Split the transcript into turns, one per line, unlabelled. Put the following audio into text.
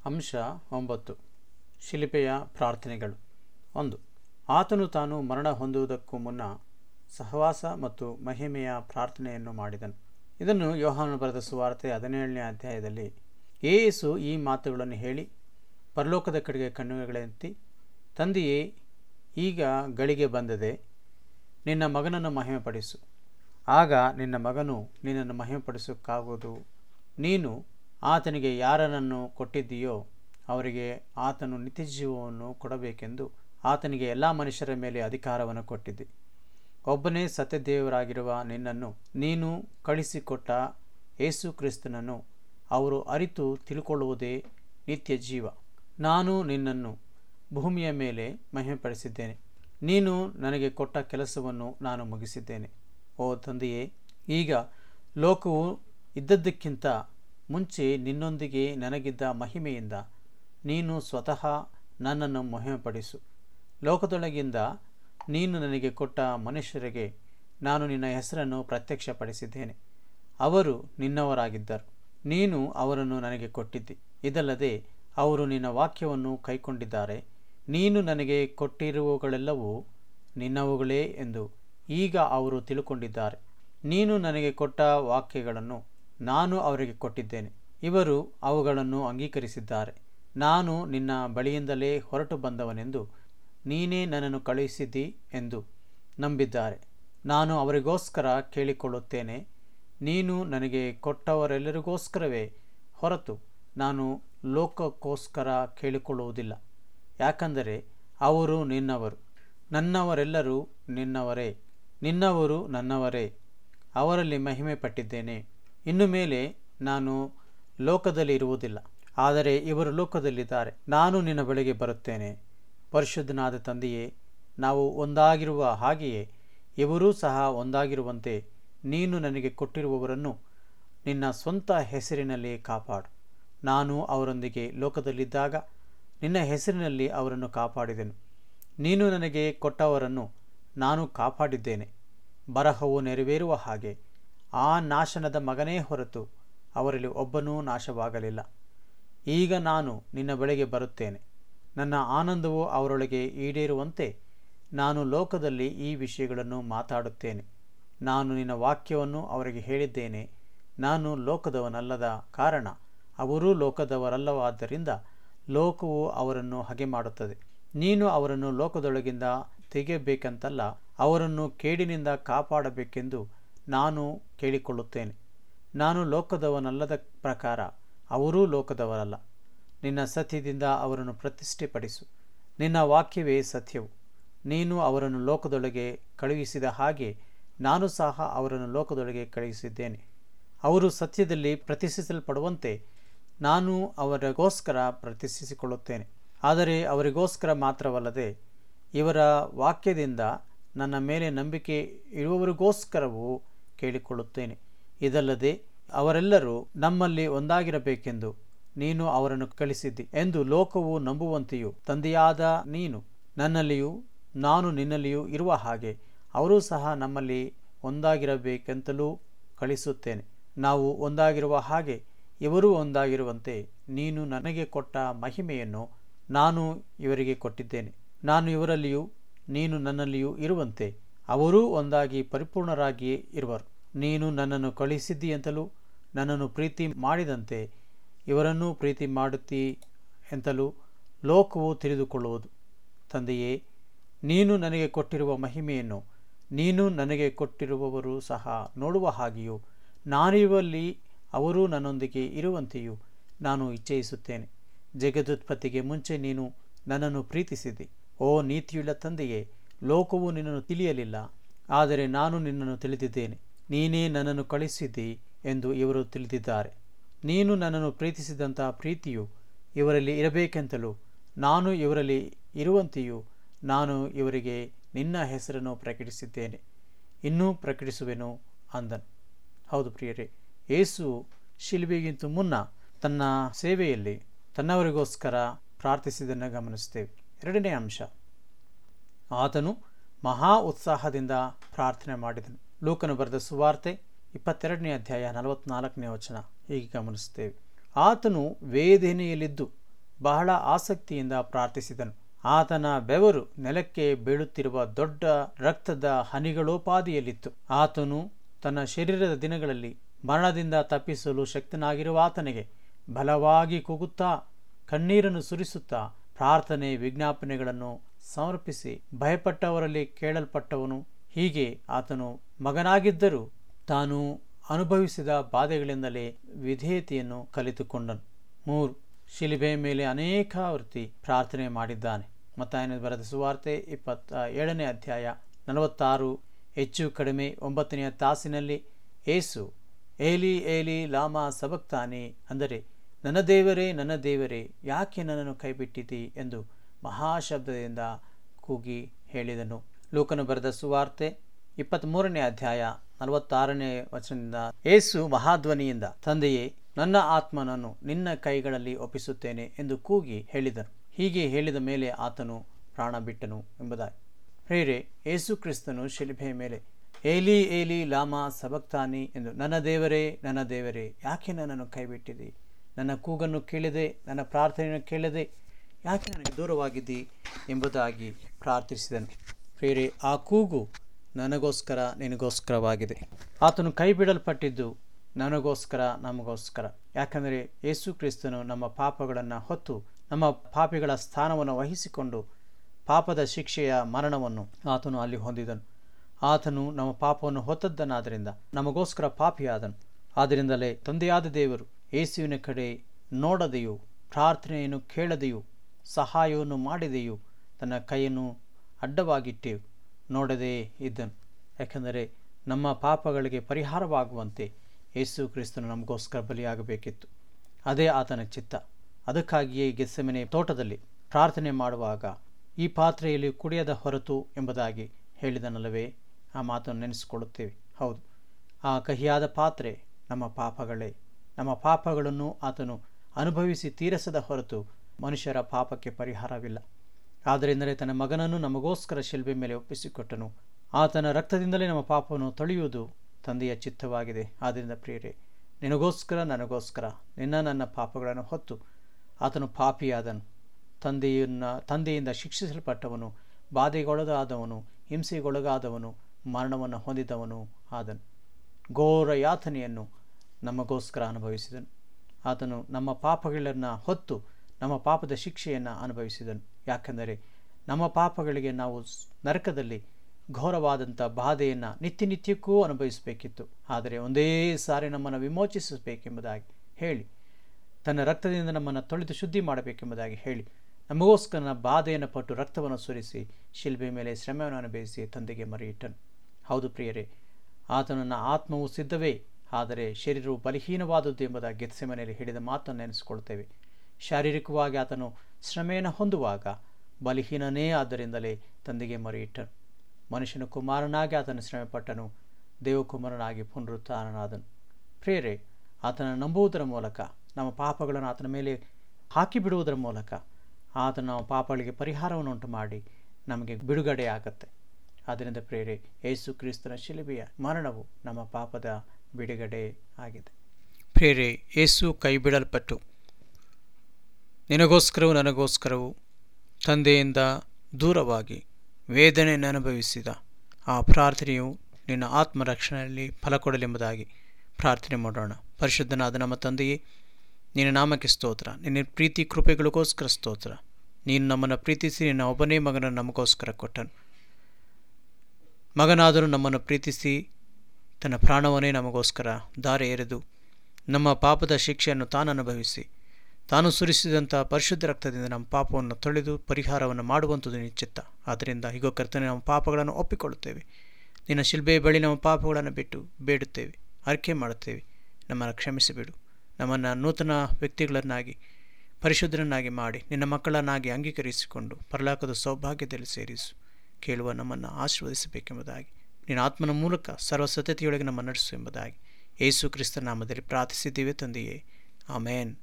ಅಂಶ ಒಂಬತ್ತು ಶಿಲಿಪೆಯ ಪ್ರಾರ್ಥನೆಗಳು ಒಂದು ಆತನು ತಾನು ಮರಣ ಹೊಂದುವುದಕ್ಕೂ ಮುನ್ನ ಸಹವಾಸ ಮತ್ತು ಮಹಿಮೆಯ ಪ್ರಾರ್ಥನೆಯನ್ನು ಮಾಡಿದನು ಇದನ್ನು ಯೋಹಾನು ಬರೆದ ಸುವಾರ್ತೆ ಹದಿನೇಳನೇ ಅಧ್ಯಾಯದಲ್ಲಿ ಯೇಸು ಈ ಮಾತುಗಳನ್ನು ಹೇಳಿ ಪರಲೋಕದ ಕಡೆಗೆ ಕಣ್ಣುಗಳೆತ್ತಿ ತಂದೆಯೇ ಈಗ ಗಳಿಗೆ ಬಂದದೆ ನಿನ್ನ ಮಗನನ್ನು ಮಹಿಮೆಪಡಿಸು ಆಗ ನಿನ್ನ ಮಗನು ನಿನ್ನನ್ನು ಮಹಿಮೆಪಡಿಸೋಕ್ಕಾಗುವುದು ನೀನು ಆತನಿಗೆ ಯಾರನ್ನು ಕೊಟ್ಟಿದ್ದೀಯೋ ಅವರಿಗೆ ಆತನು ನಿತ್ಯಜೀವವನ್ನು ಕೊಡಬೇಕೆಂದು ಆತನಿಗೆ ಎಲ್ಲ ಮನುಷ್ಯರ ಮೇಲೆ ಅಧಿಕಾರವನ್ನು ಕೊಟ್ಟಿದ್ದೆ ಒಬ್ಬನೇ ಸತ್ಯದೇವರಾಗಿರುವ ನಿನ್ನನ್ನು ನೀನು ಕಳಿಸಿಕೊಟ್ಟ ಯೇಸು ಕ್ರಿಸ್ತನನ್ನು ಅವರು ಅರಿತು ತಿಳ್ಕೊಳ್ಳುವುದೇ ನಿತ್ಯ ಜೀವ ನಾನು ನಿನ್ನನ್ನು ಭೂಮಿಯ ಮೇಲೆ ಮಹಿಮೆಪಡಿಸಿದ್ದೇನೆ ನೀನು ನನಗೆ ಕೊಟ್ಟ ಕೆಲಸವನ್ನು ನಾನು ಮುಗಿಸಿದ್ದೇನೆ ಓ ತಂದೆಯೇ ಈಗ ಲೋಕವು ಇದ್ದದ್ದಕ್ಕಿಂತ ಮುಂಚೆ ನಿನ್ನೊಂದಿಗೆ ನನಗಿದ್ದ ಮಹಿಮೆಯಿಂದ ನೀನು ಸ್ವತಃ ನನ್ನನ್ನು ಮಹಿಮೆಪಡಿಸು ಲೋಕದೊಳಗಿಂದ ನೀನು ನನಗೆ ಕೊಟ್ಟ ಮನುಷ್ಯರಿಗೆ ನಾನು ನಿನ್ನ ಹೆಸರನ್ನು ಪ್ರತ್ಯಕ್ಷಪಡಿಸಿದ್ದೇನೆ ಅವರು ನಿನ್ನವರಾಗಿದ್ದರು ನೀನು ಅವರನ್ನು ನನಗೆ ಕೊಟ್ಟಿದ್ದಿ ಇದಲ್ಲದೆ ಅವರು ನಿನ್ನ ವಾಕ್ಯವನ್ನು ಕೈಕೊಂಡಿದ್ದಾರೆ ನೀನು ನನಗೆ ಕೊಟ್ಟಿರುವವುಗಳೆಲ್ಲವೂ ನಿನ್ನವುಗಳೇ ಎಂದು ಈಗ ಅವರು ತಿಳುಕೊಂಡಿದ್ದಾರೆ ನೀನು ನನಗೆ ಕೊಟ್ಟ ವಾಕ್ಯಗಳನ್ನು ನಾನು ಅವರಿಗೆ ಕೊಟ್ಟಿದ್ದೇನೆ ಇವರು ಅವುಗಳನ್ನು ಅಂಗೀಕರಿಸಿದ್ದಾರೆ ನಾನು ನಿನ್ನ ಬಳಿಯಿಂದಲೇ ಹೊರಟು ಬಂದವನೆಂದು ನೀನೇ ನನ್ನನ್ನು ಕಳುಹಿಸಿದ್ದಿ ಎಂದು ನಂಬಿದ್ದಾರೆ ನಾನು ಅವರಿಗೋಸ್ಕರ ಕೇಳಿಕೊಳ್ಳುತ್ತೇನೆ ನೀನು ನನಗೆ ಕೊಟ್ಟವರೆಲ್ಲರಿಗೋಸ್ಕರವೇ ಹೊರತು ನಾನು ಲೋಕಕ್ಕೋಸ್ಕರ ಕೇಳಿಕೊಳ್ಳುವುದಿಲ್ಲ ಯಾಕಂದರೆ ಅವರು ನಿನ್ನವರು ನನ್ನವರೆಲ್ಲರೂ ನಿನ್ನವರೇ ನಿನ್ನವರು ನನ್ನವರೇ ಅವರಲ್ಲಿ ಮಹಿಮೆ ಪಟ್ಟಿದ್ದೇನೆ ಇನ್ನು ಮೇಲೆ ನಾನು ಲೋಕದಲ್ಲಿ ಇರುವುದಿಲ್ಲ ಆದರೆ ಇವರು ಲೋಕದಲ್ಲಿದ್ದಾರೆ ನಾನು ನಿನ್ನ ಬಳಿಗೆ ಬರುತ್ತೇನೆ ಪರಿಶುದ್ಧನಾದ ತಂದೆಯೇ ನಾವು ಒಂದಾಗಿರುವ ಹಾಗೆಯೇ ಇವರೂ ಸಹ ಒಂದಾಗಿರುವಂತೆ ನೀನು ನನಗೆ ಕೊಟ್ಟಿರುವವರನ್ನು ನಿನ್ನ ಸ್ವಂತ ಹೆಸರಿನಲ್ಲಿ ಕಾಪಾಡು ನಾನು ಅವರೊಂದಿಗೆ ಲೋಕದಲ್ಲಿದ್ದಾಗ ನಿನ್ನ ಹೆಸರಿನಲ್ಲಿ ಅವರನ್ನು ಕಾಪಾಡಿದೆನು ನೀನು ನನಗೆ ಕೊಟ್ಟವರನ್ನು ನಾನು ಕಾಪಾಡಿದ್ದೇನೆ ಬರಹವು ನೆರವೇರುವ ಹಾಗೆ ಆ ನಾಶನದ ಮಗನೇ ಹೊರತು ಅವರಲ್ಲಿ ಒಬ್ಬನೂ ನಾಶವಾಗಲಿಲ್ಲ ಈಗ ನಾನು ನಿನ್ನ ಬಳಿಗೆ ಬರುತ್ತೇನೆ ನನ್ನ ಆನಂದವು ಅವರೊಳಗೆ ಈಡೇರುವಂತೆ ನಾನು ಲೋಕದಲ್ಲಿ ಈ ವಿಷಯಗಳನ್ನು ಮಾತಾಡುತ್ತೇನೆ ನಾನು ನಿನ್ನ ವಾಕ್ಯವನ್ನು ಅವರಿಗೆ ಹೇಳಿದ್ದೇನೆ ನಾನು ಲೋಕದವನಲ್ಲದ ಕಾರಣ ಅವರೂ ಲೋಕದವರಲ್ಲವಾದ್ದರಿಂದ ಲೋಕವು ಅವರನ್ನು ಹಗೆ ಮಾಡುತ್ತದೆ ನೀನು ಅವರನ್ನು ಲೋಕದೊಳಗಿಂದ ತೆಗೆಯಬೇಕಂತಲ್ಲ ಅವರನ್ನು ಕೇಡಿನಿಂದ ಕಾಪಾಡಬೇಕೆಂದು ನಾನು ಕೇಳಿಕೊಳ್ಳುತ್ತೇನೆ ನಾನು ಲೋಕದವನಲ್ಲದ ಪ್ರಕಾರ ಅವರೂ ಲೋಕದವರಲ್ಲ ನಿನ್ನ ಸತ್ಯದಿಂದ ಅವರನ್ನು ಪ್ರತಿಷ್ಠೆಪಡಿಸು ನಿನ್ನ ವಾಕ್ಯವೇ ಸತ್ಯವು ನೀನು ಅವರನ್ನು ಲೋಕದೊಳಗೆ ಕಳುಹಿಸಿದ ಹಾಗೆ ನಾನು ಸಹ ಅವರನ್ನು ಲೋಕದೊಳಗೆ ಕಳುಹಿಸಿದ್ದೇನೆ ಅವರು ಸತ್ಯದಲ್ಲಿ ಪ್ರತಿಷ್ಠಿಸಲ್ಪಡುವಂತೆ ನಾನು ಅವರಿಗೋಸ್ಕರ ಪ್ರತಿಷ್ಠಿಸಿಕೊಳ್ಳುತ್ತೇನೆ ಆದರೆ ಅವರಿಗೋಸ್ಕರ ಮಾತ್ರವಲ್ಲದೆ ಇವರ ವಾಕ್ಯದಿಂದ ನನ್ನ ಮೇಲೆ ನಂಬಿಕೆ ಇರುವವರಿಗೋಸ್ಕರವೂ ಕೇಳಿಕೊಳ್ಳುತ್ತೇನೆ ಇದಲ್ಲದೆ ಅವರೆಲ್ಲರೂ ನಮ್ಮಲ್ಲಿ ಒಂದಾಗಿರಬೇಕೆಂದು ನೀನು ಅವರನ್ನು ಕಳಿಸಿದ್ದಿ ಎಂದು ಲೋಕವು ನಂಬುವಂತೆಯೂ ತಂದೆಯಾದ ನೀನು ನನ್ನಲ್ಲಿಯೂ ನಾನು ನಿನ್ನಲ್ಲಿಯೂ ಇರುವ ಹಾಗೆ ಅವರೂ ಸಹ ನಮ್ಮಲ್ಲಿ ಒಂದಾಗಿರಬೇಕೆಂತಲೂ ಕಳಿಸುತ್ತೇನೆ ನಾವು ಒಂದಾಗಿರುವ ಹಾಗೆ ಇವರೂ ಒಂದಾಗಿರುವಂತೆ ನೀನು ನನಗೆ ಕೊಟ್ಟ ಮಹಿಮೆಯನ್ನು ನಾನು ಇವರಿಗೆ ಕೊಟ್ಟಿದ್ದೇನೆ ನಾನು ಇವರಲ್ಲಿಯೂ ನೀನು ನನ್ನಲ್ಲಿಯೂ ಇರುವಂತೆ ಅವರೂ ಒಂದಾಗಿ ಪರಿಪೂರ್ಣರಾಗಿಯೇ ಇರುವರು ನೀನು ನನ್ನನ್ನು ಕಳುಹಿಸಿದ್ದಿ ಅಂತಲೂ ನನ್ನನ್ನು ಪ್ರೀತಿ ಮಾಡಿದಂತೆ ಇವರನ್ನೂ ಪ್ರೀತಿ ಮಾಡುತ್ತೀ ಎಂತಲೂ ಲೋಕವು ತಿಳಿದುಕೊಳ್ಳುವುದು ತಂದೆಯೇ ನೀನು ನನಗೆ ಕೊಟ್ಟಿರುವ ಮಹಿಮೆಯನ್ನು ನೀನು ನನಗೆ ಕೊಟ್ಟಿರುವವರು ಸಹ ನೋಡುವ ಹಾಗೆಯೂ ನಾನಿರುವಲ್ಲಿ ಅವರೂ ನನ್ನೊಂದಿಗೆ ಇರುವಂತೆಯೂ ನಾನು ಇಚ್ಛಯಿಸುತ್ತೇನೆ ಜಗದುತ್ಪತ್ತಿಗೆ ಮುಂಚೆ ನೀನು ನನ್ನನ್ನು ಪ್ರೀತಿಸಿದಿ ಓ ನೀತಿಯುಳ್ಳ ತಂದೆಯೇ ಲೋಕವು ನಿನ್ನನ್ನು ತಿಳಿಯಲಿಲ್ಲ ಆದರೆ ನಾನು ನಿನ್ನನ್ನು ತಿಳಿದಿದ್ದೇನೆ ನೀನೇ ನನ್ನನ್ನು ಕಳಿಸಿದ್ದಿ ಎಂದು ಇವರು ತಿಳಿದಿದ್ದಾರೆ ನೀನು ನನ್ನನ್ನು ಪ್ರೀತಿಸಿದಂತಹ ಪ್ರೀತಿಯು ಇವರಲ್ಲಿ ಇರಬೇಕೆಂತಲೂ ನಾನು ಇವರಲ್ಲಿ ಇರುವಂತೆಯೂ ನಾನು ಇವರಿಗೆ ನಿನ್ನ ಹೆಸರನ್ನು ಪ್ರಕಟಿಸಿದ್ದೇನೆ ಇನ್ನೂ ಪ್ರಕಟಿಸುವೆನು ಅಂದನು ಹೌದು ಪ್ರಿಯರೇ ಯೇಸು ಶಿಲ್ಬೆಗಿಂತ ಮುನ್ನ ತನ್ನ ಸೇವೆಯಲ್ಲಿ ತನ್ನವರಿಗೋಸ್ಕರ ಪ್ರಾರ್ಥಿಸಿದ್ದನ್ನು ಗಮನಿಸ್ತೇವೆ ಎರಡನೇ ಅಂಶ ಆತನು ಮಹಾ ಉತ್ಸಾಹದಿಂದ ಪ್ರಾರ್ಥನೆ ಮಾಡಿದನು ಲೂಕನು ಬರೆದ ಸುವಾರ್ತೆ ಇಪ್ಪತ್ತೆರಡನೇ ಅಧ್ಯಾಯ ನಲವತ್ನಾಲ್ಕನೇ ವಚನ ಹೀಗೆ ಗಮನಿಸ್ತೇವೆ ಆತನು ವೇದನೆಯಲ್ಲಿದ್ದು ಬಹಳ ಆಸಕ್ತಿಯಿಂದ ಪ್ರಾರ್ಥಿಸಿದನು ಆತನ ಬೆವರು ನೆಲಕ್ಕೆ ಬೀಳುತ್ತಿರುವ ದೊಡ್ಡ ರಕ್ತದ ಹನಿಗಳೋಪಾದಿಯಲ್ಲಿತ್ತು ಆತನು ತನ್ನ ಶರೀರದ ದಿನಗಳಲ್ಲಿ ಮರಣದಿಂದ ತಪ್ಪಿಸಲು ಶಕ್ತನಾಗಿರುವ ಆತನಿಗೆ ಬಲವಾಗಿ ಕೂಗುತ್ತಾ ಕಣ್ಣೀರನ್ನು ಸುರಿಸುತ್ತಾ ಪ್ರಾರ್ಥನೆ ವಿಜ್ಞಾಪನೆಗಳನ್ನು ಸಮರ್ಪಿಸಿ ಭಯಪಟ್ಟವರಲ್ಲಿ ಕೇಳಲ್ಪಟ್ಟವನು ಹೀಗೆ ಆತನು ಮಗನಾಗಿದ್ದರೂ ತಾನು ಅನುಭವಿಸಿದ ಬಾಧೆಗಳಿಂದಲೇ ವಿಧೇಯತೆಯನ್ನು ಕಲಿತುಕೊಂಡನು ಮೂರು ಶಿಲಿಬೆ ಮೇಲೆ ಅನೇಕ ವೃತ್ತಿ ಪ್ರಾರ್ಥನೆ ಮಾಡಿದ್ದಾನೆ ಮತ್ತಾಯನ ಬರೆದ ಸುವಾರ್ತೆ ಇಪ್ಪತ್ತ ಏಳನೇ ಅಧ್ಯಾಯ ನಲವತ್ತಾರು ಹೆಚ್ಚು ಕಡಿಮೆ ಒಂಬತ್ತನೆಯ ತಾಸಿನಲ್ಲಿ ಏಸು ಏಲಿ ಏಲಿ ಲಾಮಾ ಸಬಕ್ತಾನೆ ಅಂದರೆ ನನ್ನ ದೇವರೇ ನನ್ನ ದೇವರೇ ಯಾಕೆ ನನ್ನನ್ನು ಕೈಬಿಟ್ಟಿತಿ ಎಂದು ಮಹಾಶಬ್ದದಿಂದ ಕೂಗಿ ಹೇಳಿದನು ಲೋಕನು ಬರೆದ ಸುವಾರ್ತೆ ಇಪ್ಪತ್ತ್ಮೂರನೇ ಅಧ್ಯಾಯ ನಲವತ್ತಾರನೇ ವಚನದಿಂದ ಏಸು ಮಹಾಧ್ವನಿಯಿಂದ ತಂದೆಯೇ ನನ್ನ ಆತ್ಮನನ್ನು ನಿನ್ನ ಕೈಗಳಲ್ಲಿ ಒಪ್ಪಿಸುತ್ತೇನೆ ಎಂದು ಕೂಗಿ ಹೇಳಿದನು ಹೀಗೆ ಹೇಳಿದ ಮೇಲೆ ಆತನು ಪ್ರಾಣ ಬಿಟ್ಟನು ಎಂಬುದಾಗಿ ಪ್ರೇರೆ ಏಸು ಕ್ರಿಸ್ತನು ಶಿಲ್ಪೆಯ ಮೇಲೆ ಏಲಿ ಏಲಿ ಲಾಮಾ ಸಬಕ್ತಾನಿ ಎಂದು ನನ್ನ ದೇವರೇ ನನ್ನ ದೇವರೇ ಯಾಕೆ ನನ್ನನ್ನು ಕೈಬಿಟ್ಟಿದೆ ನನ್ನ ಕೂಗನ್ನು ಕೇಳಿದೆ ನನ್ನ ಪ್ರಾರ್ಥನೆಯನ್ನು ಕೇಳದೆ ಯಾಕೆ ನನಗೆ ದೂರವಾಗಿದ್ದಿ ಎಂಬುದಾಗಿ ಪ್ರಾರ್ಥಿಸಿದನು ಪ್ರೇರೆ ಆ ಕೂಗು ನನಗೋಸ್ಕರ ನಿನಗೋಸ್ಕರವಾಗಿದೆ ಆತನು ಕೈ ಬಿಡಲ್ಪಟ್ಟಿದ್ದು ನನಗೋಸ್ಕರ ನಮಗೋಸ್ಕರ ಯಾಕಂದರೆ ಯೇಸು ಕ್ರಿಸ್ತನು ನಮ್ಮ ಪಾಪಗಳನ್ನು ಹೊತ್ತು ನಮ್ಮ ಪಾಪಿಗಳ ಸ್ಥಾನವನ್ನು ವಹಿಸಿಕೊಂಡು ಪಾಪದ ಶಿಕ್ಷೆಯ ಮರಣವನ್ನು ಆತನು ಅಲ್ಲಿ ಹೊಂದಿದನು ಆತನು ನಮ್ಮ ಪಾಪವನ್ನು ಹೊತ್ತದ್ದನಾದ್ದರಿಂದ ನಮಗೋಸ್ಕರ ಪಾಪಿಯಾದನು ಆದ್ದರಿಂದಲೇ ತಂದೆಯಾದ ದೇವರು ಯೇಸುವಿನ ಕಡೆ ನೋಡದೆಯೂ ಪ್ರಾರ್ಥನೆಯನ್ನು ಕೇಳದೆಯೂ ಸಹಾಯವನ್ನು ಮಾಡಿದೆಯೂ ತನ್ನ ಕೈಯನ್ನು ಅಡ್ಡವಾಗಿಟ್ಟೆವು ನೋಡದೇ ಇದ್ದನು ಯಾಕೆಂದರೆ ನಮ್ಮ ಪಾಪಗಳಿಗೆ ಪರಿಹಾರವಾಗುವಂತೆ ಯೇಸು ಕ್ರಿಸ್ತನು ನಮಗೋಸ್ಕರ ಬಲಿಯಾಗಬೇಕಿತ್ತು ಅದೇ ಆತನ ಚಿತ್ತ ಅದಕ್ಕಾಗಿಯೇ ಗೆಸ್ಸೆಮನೆ ತೋಟದಲ್ಲಿ ಪ್ರಾರ್ಥನೆ ಮಾಡುವಾಗ ಈ ಪಾತ್ರೆಯಲ್ಲಿ ಕುಡಿಯದ ಹೊರತು ಎಂಬುದಾಗಿ ಹೇಳಿದನಲ್ಲವೇ ಆ ಮಾತನ್ನು ನೆನೆಸಿಕೊಳ್ಳುತ್ತೇವೆ ಹೌದು ಆ ಕಹಿಯಾದ ಪಾತ್ರೆ ನಮ್ಮ ಪಾಪಗಳೇ ನಮ್ಮ ಪಾಪಗಳನ್ನು ಆತನು ಅನುಭವಿಸಿ ತೀರಿಸದ ಹೊರತು ಮನುಷ್ಯರ ಪಾಪಕ್ಕೆ ಪರಿಹಾರವಿಲ್ಲ ಆದ್ದರಿಂದಲೇ ತನ್ನ ಮಗನನ್ನು ನಮಗೋಸ್ಕರ ಶಿಲ್ಬೆ ಮೇಲೆ ಒಪ್ಪಿಸಿಕೊಟ್ಟನು ಆತನ ರಕ್ತದಿಂದಲೇ ನಮ್ಮ ಪಾಪವನ್ನು ತೊಳೆಯುವುದು ತಂದೆಯ ಚಿತ್ತವಾಗಿದೆ ಆದ್ದರಿಂದ ಪ್ರಿಯರೇ ನಿನಗೋಸ್ಕರ ನನಗೋಸ್ಕರ ನಿನ್ನ ನನ್ನ ಪಾಪಗಳನ್ನು ಹೊತ್ತು ಆತನು ಪಾಪಿಯಾದನು ತಂದೆಯನ್ನ ತಂದೆಯಿಂದ ಶಿಕ್ಷಿಸಲ್ಪಟ್ಟವನು ಬಾಧೆಗೊಳಗಾದವನು ಹಿಂಸೆಗೊಳಗಾದವನು ಮರಣವನ್ನು ಹೊಂದಿದವನು ಆದನು ಘೋರ ಯಾತನೆಯನ್ನು ನಮಗೋಸ್ಕರ ಅನುಭವಿಸಿದನು ಆತನು ನಮ್ಮ ಪಾಪಗಳನ್ನು ಹೊತ್ತು ನಮ್ಮ ಪಾಪದ ಶಿಕ್ಷೆಯನ್ನು ಅನುಭವಿಸಿದನು ಯಾಕೆಂದರೆ ನಮ್ಮ ಪಾಪಗಳಿಗೆ ನಾವು ನರಕದಲ್ಲಿ ಘೋರವಾದಂಥ ಬಾಧೆಯನ್ನು ನಿತ್ಯ ನಿತ್ಯಕ್ಕೂ ಅನುಭವಿಸಬೇಕಿತ್ತು ಆದರೆ ಒಂದೇ ಸಾರಿ ನಮ್ಮನ್ನು ವಿಮೋಚಿಸಬೇಕೆಂಬುದಾಗಿ ಹೇಳಿ ತನ್ನ ರಕ್ತದಿಂದ ನಮ್ಮನ್ನು ತೊಳೆದು ಶುದ್ಧಿ ಮಾಡಬೇಕೆಂಬುದಾಗಿ ಹೇಳಿ ನಮಗೋಸ್ಕರ ಬಾಧೆಯನ್ನು ಪಟ್ಟು ರಕ್ತವನ್ನು ಸುರಿಸಿ ಶಿಲ್ಬೆ ಮೇಲೆ ಶ್ರಮೆಯನ್ನು ಅನುಭವಿಸಿ ತಂದೆಗೆ ಮರೆಯಿಟ್ಟನು ಹೌದು ಪ್ರಿಯರೇ ಆತನನ್ನ ಆತ್ಮವು ಸಿದ್ಧವೇ ಆದರೆ ಶರೀರವು ಬಲಹೀನವಾದದ್ದು ಎಂಬುದಾಗಿ ಗೆತ್ಸೆ ಮನೆಯಲ್ಲಿ ಹೇಳಿದ ಮಾತನ್ನು ನೆನೆಸಿಕೊಳ್ತೇವೆ ಶಾರೀರಿಕವಾಗಿ ಆತನು ಶ್ರಮೆಯನ್ನು ಹೊಂದುವಾಗ ಬಲಹೀನನೇ ಆದ್ದರಿಂದಲೇ ತಂದೆಗೆ ಮರೆಯಿಟ್ಟನು ಮನುಷ್ಯನ ಕುಮಾರನಾಗಿ ಆತನು ಶ್ರಮೆಪಟ್ಟನು ದೇವಕುಮಾರನಾಗಿ ಪುನರುತ್ಥಾನನಾದನು ಪ್ರೇರೆ ಆತನ ನಂಬುವುದರ ಮೂಲಕ ನಮ್ಮ ಪಾಪಗಳನ್ನು ಆತನ ಮೇಲೆ ಹಾಕಿಬಿಡುವುದರ ಮೂಲಕ ಆತನ ನಮ್ಮ ಪಾಪಗಳಿಗೆ ಪರಿಹಾರವನ್ನು ಉಂಟು ಮಾಡಿ ನಮಗೆ ಬಿಡುಗಡೆ ಆಗುತ್ತೆ ಆದ್ದರಿಂದ ಪ್ರೇರೆ ಯೇಸು ಕ್ರಿಸ್ತನ ಶಿಲುಬೆಯ ಮರಣವು ನಮ್ಮ ಪಾಪದ ಬಿಡುಗಡೆ ಆಗಿದೆ ಪ್ರೇರೆ ಯೇಸು ಕೈ ಬಿಡಲ್ಪಟ್ಟು ನಿನಗೋಸ್ಕರವೂ ನನಗೋಸ್ಕರವೂ ತಂದೆಯಿಂದ ದೂರವಾಗಿ ವೇದನೆಯನ್ನು ಅನುಭವಿಸಿದ ಆ ಪ್ರಾರ್ಥನೆಯು ನಿನ್ನ ಆತ್ಮರಕ್ಷಣೆಯಲ್ಲಿ ಫಲ ಕೊಡಲೆಂಬುದಾಗಿ ಪ್ರಾರ್ಥನೆ ಮಾಡೋಣ ಪರಿಶುದ್ಧನಾದ ನಮ್ಮ ತಂದೆಯೇ ನಿನ್ನ ನಾಮಕ್ಕೆ ಸ್ತೋತ್ರ ನಿನ್ನ ಪ್ರೀತಿ ಕೃಪೆಗಳಿಗೋಸ್ಕರ ಸ್ತೋತ್ರ ನೀನು ನಮ್ಮನ್ನು ಪ್ರೀತಿಸಿ ನಿನ್ನ ಒಬ್ಬನೇ ಮಗನನ್ನು ನಮಗೋಸ್ಕರ ಕೊಟ್ಟನು ಮಗನಾದರೂ ನಮ್ಮನ್ನು ಪ್ರೀತಿಸಿ ತನ್ನ ಪ್ರಾಣವನ್ನೇ ನಮಗೋಸ್ಕರ ದಾರೆ ಎರೆದು ನಮ್ಮ ಪಾಪದ ಶಿಕ್ಷೆಯನ್ನು ತಾನು ಅನುಭವಿಸಿ ತಾನು ಸುರಿಸಿದಂಥ ಪರಿಶುದ್ಧ ರಕ್ತದಿಂದ ನಮ್ಮ ಪಾಪವನ್ನು ತೊಳೆದು ಪರಿಹಾರವನ್ನು ಮಾಡುವಂಥದ್ದು ನಿಶ್ಚಿತ್ತ ಆದ್ದರಿಂದ ಹೀಗೋ ಕರ್ತನೆ ನಮ್ಮ ಪಾಪಗಳನ್ನು ಒಪ್ಪಿಕೊಳ್ಳುತ್ತೇವೆ ನಿನ್ನ ಶಿಲ್ಬೆ ಬಳಿ ನಮ್ಮ ಪಾಪಗಳನ್ನು ಬಿಟ್ಟು ಬೇಡುತ್ತೇವೆ ಅರಿಕೆ ಮಾಡುತ್ತೇವೆ ನಮ್ಮನ್ನು ಕ್ಷಮಿಸಿಬಿಡು ನಮ್ಮನ್ನು ನೂತನ ವ್ಯಕ್ತಿಗಳನ್ನಾಗಿ ಪರಿಶುದ್ಧರನ್ನಾಗಿ ಮಾಡಿ ನಿನ್ನ ಮಕ್ಕಳನ್ನಾಗಿ ಅಂಗೀಕರಿಸಿಕೊಂಡು ಪರಲಾಕದ ಸೌಭಾಗ್ಯದಲ್ಲಿ ಸೇರಿಸು ಕೇಳುವ ನಮ್ಮನ್ನು ಆಶೀರ್ವದಿಸಬೇಕೆಂಬುದಾಗಿ ನಿನ್ನ ಆತ್ಮನ ಮೂಲಕ ಸರ್ವಸತತೆಯೊಳಗೆ ನಮ್ಮ ನಡೆಸು ಎಂಬುದಾಗಿ ಯೇಸು ಕ್ರಿಸ್ತ ನಾಮದಲ್ಲಿ ಪ್ರಾರ್ಥಿಸಿದ್ದೀವಿ ತಂದೆಯೇ ಆಮೇನ್